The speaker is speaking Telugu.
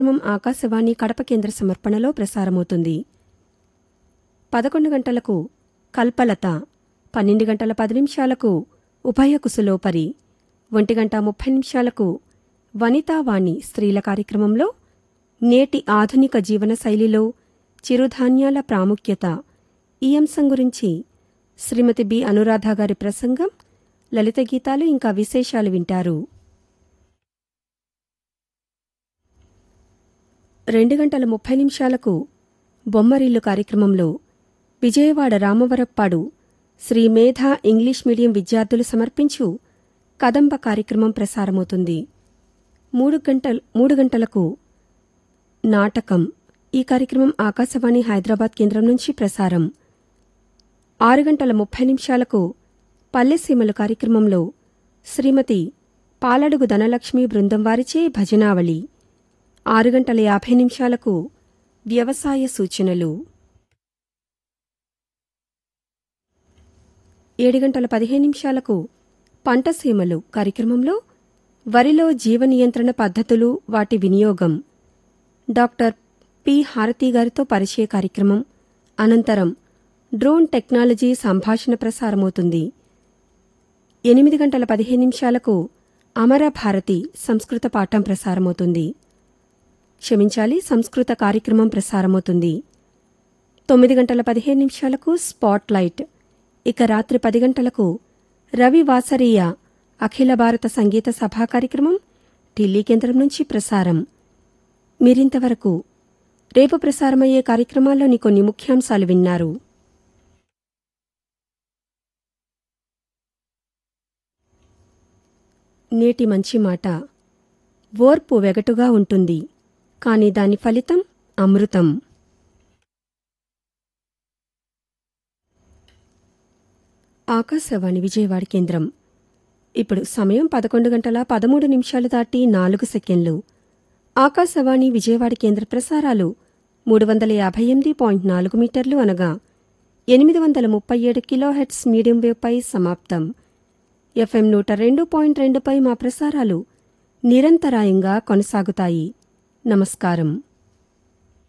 కార్యక్రమం ఆకాశవాణి కడప కేంద్ర సమర్పణలో ప్రసారమవుతుంది పదకొండు గంటలకు కల్పలత పన్నెండు గంటల పది నిమిషాలకు ఉభయ కుశలోపరి ఒంటి గంట ముప్పై నిమిషాలకు వనితావాణి స్త్రీల కార్యక్రమంలో నేటి ఆధునిక జీవన శైలిలో చిరుధాన్యాల ప్రాముఖ్యత ఈ అంశం గురించి శ్రీమతి బి అనురాధ గారి ప్రసంగం లలిత గీతాలు ఇంకా విశేషాలు వింటారు రెండు గంటల ముప్పై నిమిషాలకు బొమ్మరిల్లు కార్యక్రమంలో విజయవాడ రామవరప్పాడు శ్రీ మేధా ఇంగ్లీష్ మీడియం విద్యార్థులు సమర్పించు కదంబ కార్యక్రమం ప్రసారమవుతుంది మూడు గంటల మూడు గంటలకు నాటకం ఈ కార్యక్రమం ఆకాశవాణి హైదరాబాద్ కేంద్రం నుంచి ప్రసారం ఆరు గంటల ముప్పై నిమిషాలకు పల్లెసీమలు కార్యక్రమంలో శ్రీమతి పాలడుగు ధనలక్ష్మి బృందం వారిచే భజనావళి ఆరు గంటల యాభై నిమిషాలకు వ్యవసాయ సూచనలు ఏడు గంటల పదిహేను నిమిషాలకు పంటసీమలు కార్యక్రమంలో వరిలో జీవ నియంత్రణ పద్ధతులు వాటి వినియోగం డాక్టర్ పి హారతి గారితో పరిచయ కార్యక్రమం అనంతరం డ్రోన్ టెక్నాలజీ సంభాషణ ప్రసారమవుతుంది ఎనిమిది గంటల పదిహేను నిమిషాలకు అమర భారతి సంస్కృత పాఠం ప్రసారమవుతుంది క్షమించాలి సంస్కృత కార్యక్రమం ప్రసారమవుతుంది తొమ్మిది గంటల పదిహేను నిమిషాలకు స్పాట్ లైట్ ఇక రాత్రి పది గంటలకు రవి వాసరీయ అఖిల భారత సంగీత సభా కార్యక్రమం ఢిల్లీ కేంద్రం నుంచి ప్రసారం మీరింతవరకు రేపు ప్రసారమయ్యే కార్యక్రమాల్లోని కొన్ని ముఖ్యాంశాలు విన్నారు నేటి మంచి మాట ఓర్పు వెగటుగా ఉంటుంది కాని దాని ఫలితం అమృతం ఆకాశవాణి విజయవాడ కేంద్రం ఇప్పుడు సమయం పదకొండు గంటల పదమూడు నిమిషాలు దాటి నాలుగు సెకండ్లు ఆకాశవాణి విజయవాడ కేంద్ర ప్రసారాలు మూడు వందల యాభై ఎనిమిది పాయింట్ నాలుగు మీటర్లు అనగా ఎనిమిది వందల ముప్పై ఏడు కిలోహెట్స్ మీడియం వేవ్పై సమాప్తం ఎఫ్ఎం నూట రెండు పాయింట్ రెండుపై మా ప్రసారాలు నిరంతరాయంగా కొనసాగుతాయి నమస్కారం